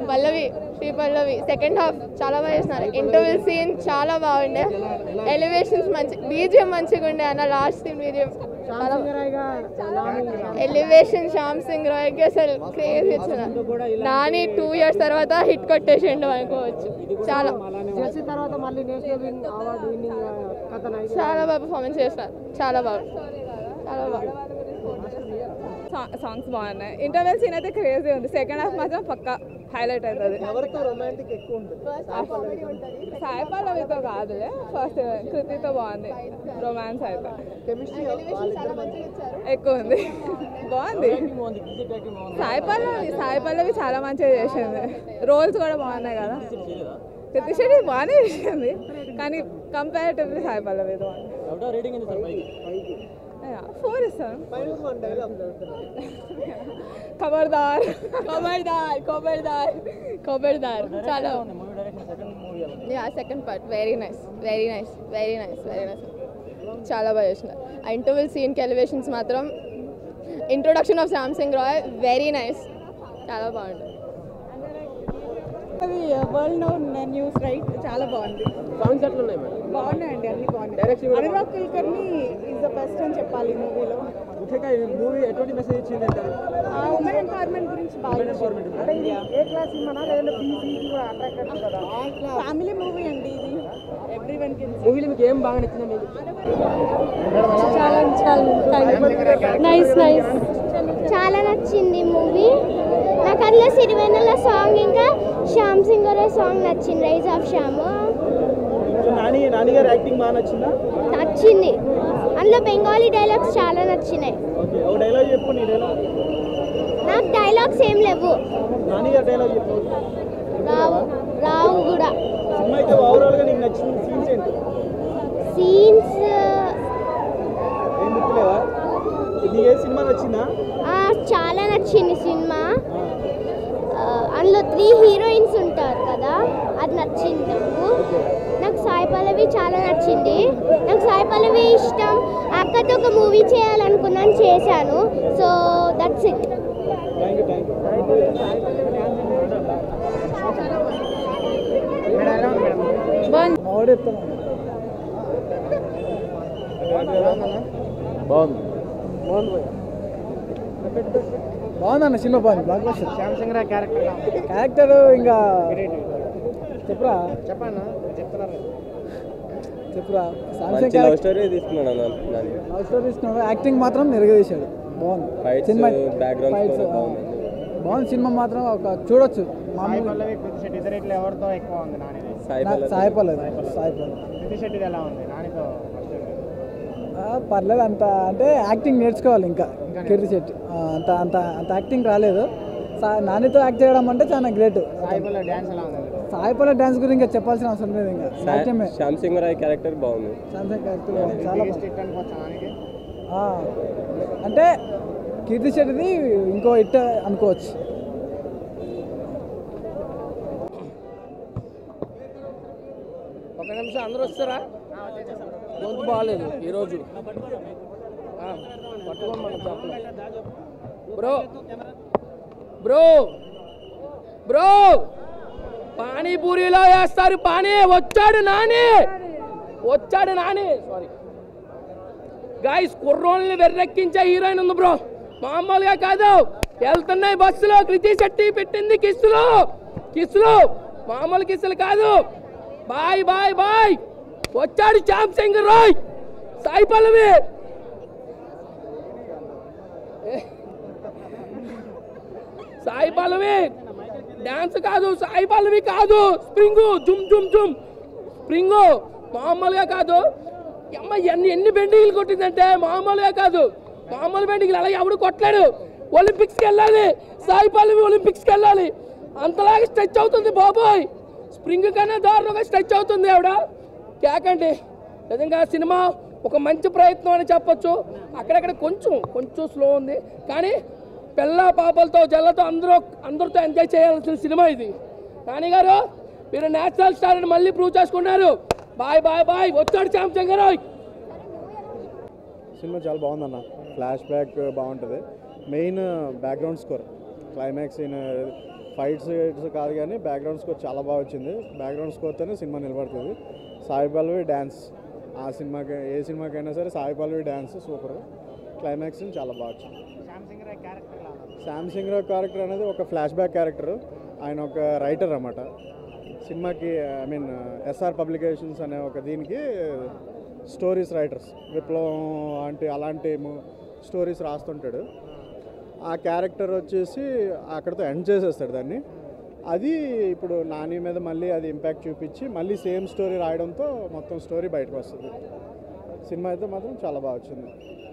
పల్లవి Shri Pallavi second half చాలా బాగా చేసినారు ఇంటర్వెల్ సీన్ చాలా బాగుండే ఎలివేషన్స్ మంచి బీజిఎం మంచిగా ఉండే అన్న లాస్ట్ సీన్ బీజిఎం చాలా ఎలివేషన్ శ్యామ్ సింగ్ రాయ్కి అసలు క్రేజ్ ఇచ్చిన నాని టూ ఇయర్స్ తర్వాత హిట్ కొట్టేసిండు అనుకోవచ్చు చాలా జెర్సీ తర్వాత మళ్ళీ నేషనల్ అవార్డు విన్నింగ్ కథ చాలా బాగా పర్ఫార్మెన్స్ చేసినారు చాలా బాగుంది చాలా బాగా సాంగ్స్ బాగున్నాయి ఇంటర్వెల్ సీన్ అయితే క్రేజీ ఉంది సెకండ్ హాఫ్ మాత్రం పక్కా హైలైట్ అవుతుంది ఎవరితో రొమాంటిక్ ఎక్కువ ఉంటుంది సాయి పల్లవితో కాదులే ఫస్ట్ కృతితో బాగుంది రొమాన్స్ అయితే కెమిస్ట్రీ ఎక్కువ ఉంది బాగుంది సాయి పల్లవి సాయి పల్లవి చాలా మంచిగా చేసింది రోల్స్ కూడా బాగున్నాయి కదా కృతి శెట్టి బాగానే చేసింది కానీ కంపారిటివ్లీ సాయి పల్లవి బాగుంది ఫోర్ ఇస్తాను ఫైనల్ వన్ డైలాగ్ ఖబర్దార్ కొబర్దార్ కొబర్దార్ కొబర్దార్ చాలా యా second part very nice very nice very nice very nice చాలా బాగా చేసినారు ఆ ఇంటర్వెల్ సీన్కి ఎలివేషన్స్ మాత్రం ఇంట్రొడక్షన్ ఆఫ్ శాంసంగ్ రాయ్ వెరీ నైస్ చాలా బాగుంటుంది అది వరల్డ్ నో న్యూస్ రైట్ చాలా బాగుంది సాంగ్స్ ఎట్లా ఉన్నాయి మేడం బాగున్నాయండి అన్ని బాగున్నాయి Direction కూడా Anurag Kulkarni is the best అని చెప్పాలి ఈ మూవీలో ముఖ్యంగా ఈ మూవీ ఎటువంటి మెసేజ్ ఇచ్చింది అంటారు ఆ ఉమెన్ ఎంపవర్మెంట్ గురించి బాగా అంటే ఇది ఏ క్లాస్ సినిమా లేదంటే బీసీ కూడా అట్రాక్ట్ కదా ఫ్యామిలీ మూవీ అండి ఇది ఎవ్రీ వన్ కెన్ మూవీలో మీకు ఏం బాగా నచ్చిందా మీకు చాలా చాలా నైస్ నైస్ చాలా నచ్చింది మూవీ నాకు అందులో సిరివెన్నెల సాంగ్ ఇంకా శ్యామ్ సింగ్ గారి సాంగ్ నచ్చింది రైజ్ ఆఫ్ శ్యామ్ నాని నాని గారి యాక్టింగ్ బాగా నచ్చిందా నచ్చింది అందులో బెంగాలీ డైలాగ్స్ చాలా నచ్చినాయి ఓకే ఒక డైలాగ్ చెప్పు నీ డైలాగ్ నాకు డైలాగ్స్ ఏం లేవు నాని గారి డైలాగ్ చెప్పు రావు రావు కూడా సినిమా అయితే ఓవరాల్ గా నీకు నచ్చిన సీన్స్ ఏంటి సీన్స్ ఏం గుర్తులేవా నీకు ఏ సినిమా నచ్చిందా చాలా నచ్చింది సినిమా ఆ, అందులో త్రీ హీరోయిన్స్ ఉంటారు కదా అది నచ్చింది నాకు నాకు సాయి పల్లవి చాలా నచ్చింది నాకు సాయి పల్లవి ఇష్టం అక్కతో ఒక మూవీ చేయాలనుకున్నాను చేశాను so that's it thank you thank you బాగుంది బాగుందన్న సినిమా బాగుంది blockbuster Shyam Roy character character ఇంకా చెప్పురా చెప్పండి చెప్తున్నారు చెప్పురా మంచి లవ్ స్టోరీ తీసుకున్నాడు అన్న దాని లవ్ స్టోరీ తీసుకున్నాడు యాక్టింగ్ మాత్రం మెరుగుదీశాడు బాగుంది ఫైట్స్ సినిమా బ్యాక్గ్రౌండ్ fights, కూడా ఆ, బాగుంది బాగుంది సినిమా మాత్రం ఒక చూడొచ్చు సాయి మామూలు పల్లవి కృతి శెట్టి ఇద్దరు ఇట్లా ఎవరితో ఎక్కువ ఉంది నానిది సాయి నా- పల్లవి. సాయి పల్లవి సాయి పల్లవి కృతి శెట్టిది ఎలా ఉంది నానితో ఆ, పర్లేదు అంత అంటే యాక్టింగ్ నేర్చుకోవాలి ఇంకా కీర్తి శెట్టి ఆ, అంత అంత అంత యాక్టింగ్ రాలేదు సా- నానితో యాక్ట్ చేయడం అంటే చాలా గ్రేట్ సాయి పల్లవి డ్యాన్స్ ఎలా ఉంది సాయి పల్లవి డ్యాన్స్ గురించి ఇంకా చెప్పాల్సిన అవసరం లేదు ఇంకా నాట్యమే శ్యామ్ సింగ్ రాయ్ క్యారెక్టర్ బాగుంది సామ్సంగ్ క్యారెక్టర్ చాలా బాగుంది స్ట్రిక్ట్ అనుకోవచ్చు నానికి ఆ, అంటే కీర్తి శెట్టిది ఇంకో ఇట్ అనుకోవచ్చు ఒక నిమిషం అందరూ వస్తారా గొంతు బాగాలేదు ఈరోజు ఆ, పట్టుకోండి మనం చెప్పలేదు బ్రో బ్రో బ్రో పానీపూరిలో వేస్తారు పానీ వచ్చాడు నాని వచ్చాడు నాని సారీ గాయస్ కుర్రోళ్ళని వెర్రెక్కించే హీరోయిన్ ఉంది బ్రో మామూలుగా కాదు వెళ్తున్నాయి బస్సులో కృతి శెట్టి పెట్టింది కిస్సులు కిస్సులు మామూలు కిస్సులు కాదు బాయ్ బాయ్ బాయ్ వచ్చాడు శ్యామ్ సింగ్ రాయ్ సాయి పల్లవి సాయి పల్లవి డాన్స్ కాదు సాయి పల్లవి కాదు స్ప్రింగు జుమ్ జుమ్ జుమ్ స్ప్రింగు మామూలుగా కాదు అమ్మ ఎన్ని ఎన్ని బెండింగ్లు కొట్టిందంటే మామూలుగా కాదు మామూలు బెండింగ్లు అలా ఎవడు కొట్టలేడు ఒలింపిక్స్కి వెళ్ళాలి సాయి పల్లవి ఒలింపిక్స్కి వెళ్ళాలి అంతలాగా స్ట్రెచ్ అవుతుంది బాబోయ్ స్ప్రింగ్ కన్నా దారుణంగా స్ట్రెచ్ అవుతుంది ఆవిడ కేకండి నిజంగా సినిమా ఒక మంచి ప్రయత్నం అని చెప్పొచ్చు అక్కడక్కడ కొంచెం కొంచెం స్లో ఉంది కానీ పిల్ల పాపలతో జల్లతో అందరూ అందరితో ఎంజాయ్ చేయాల్సిన సినిమా ఇది నాని గారు మీరు నేషనల్ స్టార్ అని మళ్ళీ ప్రూవ్ చేసుకున్నారు బాయ్ బాయ్ బాయ్ వచ్చాడు శ్యామ్ రాయ్ సినిమా చాలా బాగుందన్న ఫ్లాష్ బ్యాక్ బాగుంటుంది main background score climax scene fights గిట్స్ కాదు కానీ బ్యాక్గ్రౌండ్ స్కోర్ చాలా బాగా వచ్చింది బ్యాక్గ్రౌండ్ స్కోర్తోనే సినిమా నిలబడుతుంది సాయి పల్లవి డ్యాన్స్ ఆ సినిమాకి ఏ సినిమాకైనా సరే Sai Pallavi dance super climax చాలా బాగా వచ్చింది శాంసంగ్ రాయ్ క్యారెక్టర్ లాగా శామ్ సింగ్ రావు క్యారెక్టర్ అనేది ఒక ఫ్లాష్ బ్యాక్ క్యారెక్టర్ ఆయన ఒక రైటర్ అన్నమాట సినిమాకి ఐ మీన్ ఎస్ఆర్ పబ్లికేషన్స్ అనే ఒక దీనికి స్టోరీస్ రైటర్స్ విప్లవం అంటే అలాంటి స్టోరీస్ రాస్తుంటాడు ఆ క్యారెక్టర్ వచ్చేసి అక్కడితో ఎండ్ చేసేస్తాడు దాన్ని అది ఇప్పుడు నాని మీద మళ్ళీ అది ఇంపాక్ట్ చూపించి మళ్ళీ సేమ్ స్టోరీ రాయడంతో మొత్తం స్టోరీ బయటకు వస్తుంది సినిమా అయితే మాత్రం చాలా బాగా వచ్చింది